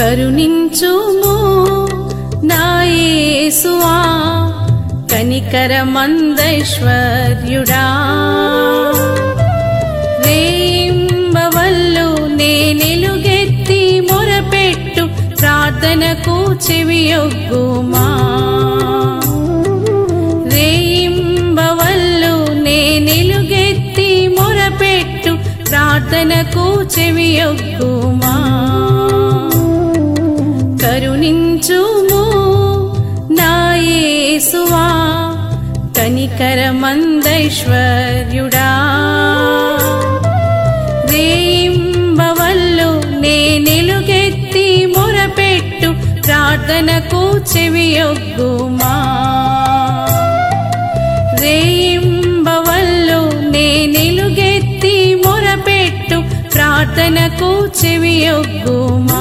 కరుణించుము నాయసువా కనికరమందైశ్వర్యుడా రేయింబవల్లు నేనెలుగెత్తి మొరపెట్టు ప్రార్థనకు చెవియొగ్గుమా రేయింబవల్లు నేనెలుగెత్తి మొరపెట్టు ప్రార్థనకు చెవియొగ్గుమా కరుణించుము నాయసువా కనికరమందైశ్వర్యుడా రేయింబవల్లు నేనెలుగెత్తి మొరపెట్టు ప్రార్థనకు చెవియొగ్గుమా రేయింబవల్లు నేనెలుగెత్తి మొరపెట్టు ప్రార్థనకు చెవియొగ్గుమా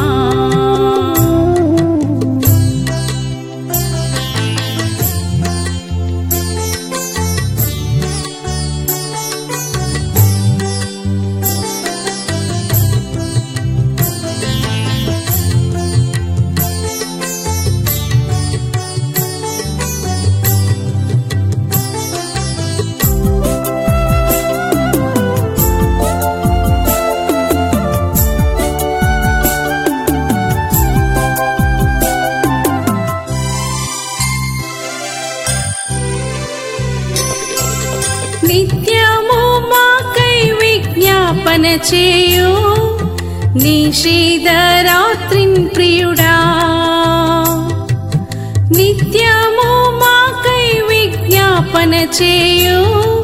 నిత్యము మాకై విజ్ఞాపన చేయు నిషిధరాత్రిన్ ప్రియుడా నిత్యము మాకై విజ్ఞాపన చేయు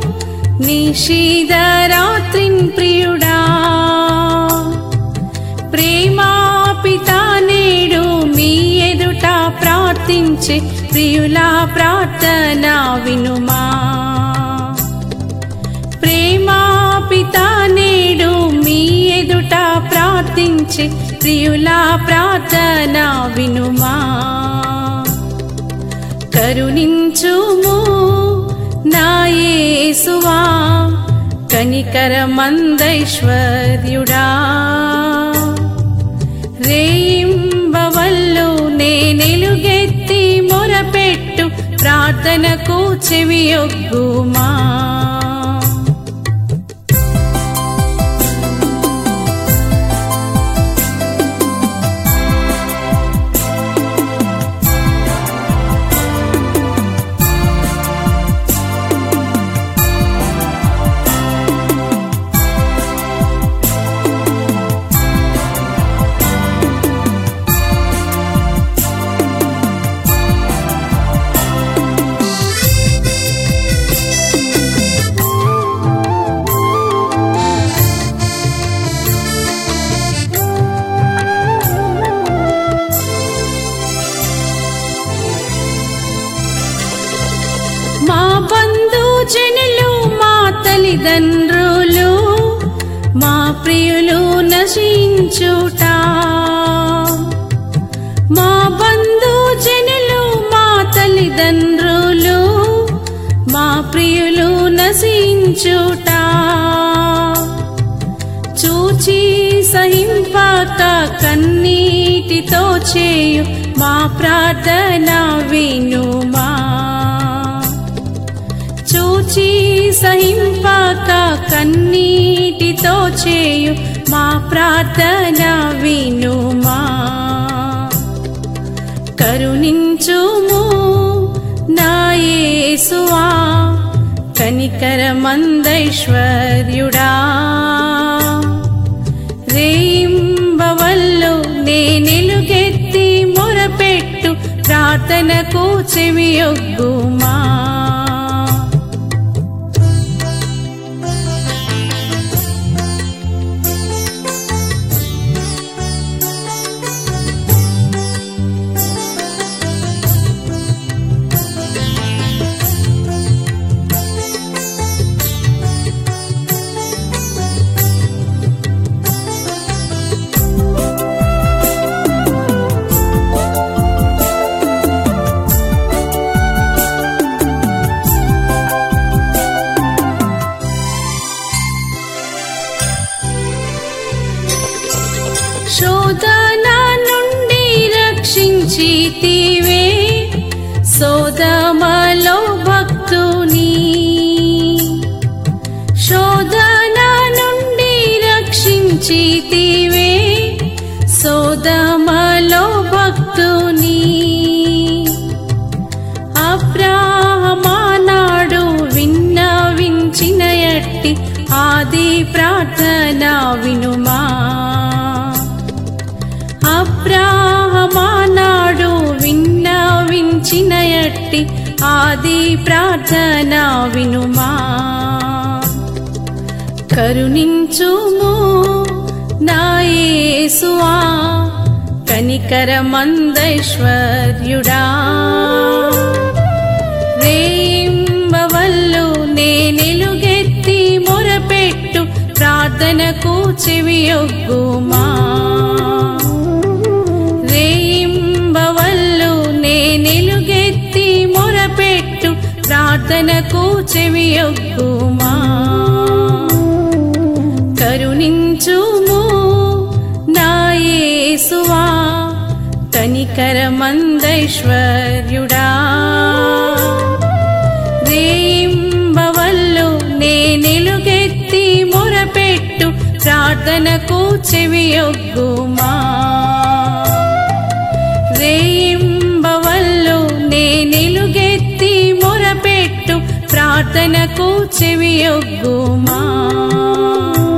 నిషిధరాత్రిన్ ప్రియుడా ప్రేమాపితా నేడు మీ ఎదుట ప్రార్థించే ప్రియులా ప్రార్థన వినుమా ప్రేమాపితా నేడు మీ ఎదుట ప్రార్థించే ప్రియులా ప్రార్థన వినుమా కరుణించుము నాయసువా కనికరమందైశ్వర్యుడా రేయింబవల్లు నేనెలుగెత్తి మొరపెట్టు ప్రార్థనకు చెవియొగ్గుమా మా బంధు జనులు మా తల్లిదండ్రులు మా ప్రియులు నశించుట మా బంధు జనులు మా తల్లిదండ్రులు మా ప్రియులు నశించుట చూచి సహింపాక కన్నీటితో చేయు మా ప్రార్థన వినుమా చూచి సహింపాక కన్నీటితో చేయు మా ప్రార్థన వినుమా కరుణించుము నాయసువా కనికరమందైశ్వర్యుడా రేయింబవల్లు నేనెలుగెత్తి మొరపెట్టు ప్రార్థనకు చెవియొగ్గుమా ప్రార్థన వినుమా అబ్రాహమానాడు విన్నవించిన ఎట్టి ఆది ప్రార్థన వినుమా కరుణించుము నాయసువా కనికరమందైశ్వర్యుడా రేంబవల్లు నేనెలుగెత్తి మొరపెట్టు ప్రార్థనకు చెవియొగ్గుమా రేయింబవల్లు నేనెలుగెత్తి మొరపెట్టు ప్రార్థనకు చెవియొగ్గుమా కరుణించుము నాయసువా కనికరమందైశ్వర్యుడా రేంబవల్లు నేనెలుగెత్తి మొరపెట్టు ప్రార్థనకు చెవియొగ్గుమా రేయింబవల్లు నేనెలుగెత్తి మొరపెట్టు ప్రార్థనకు చెవియొగ్గుమా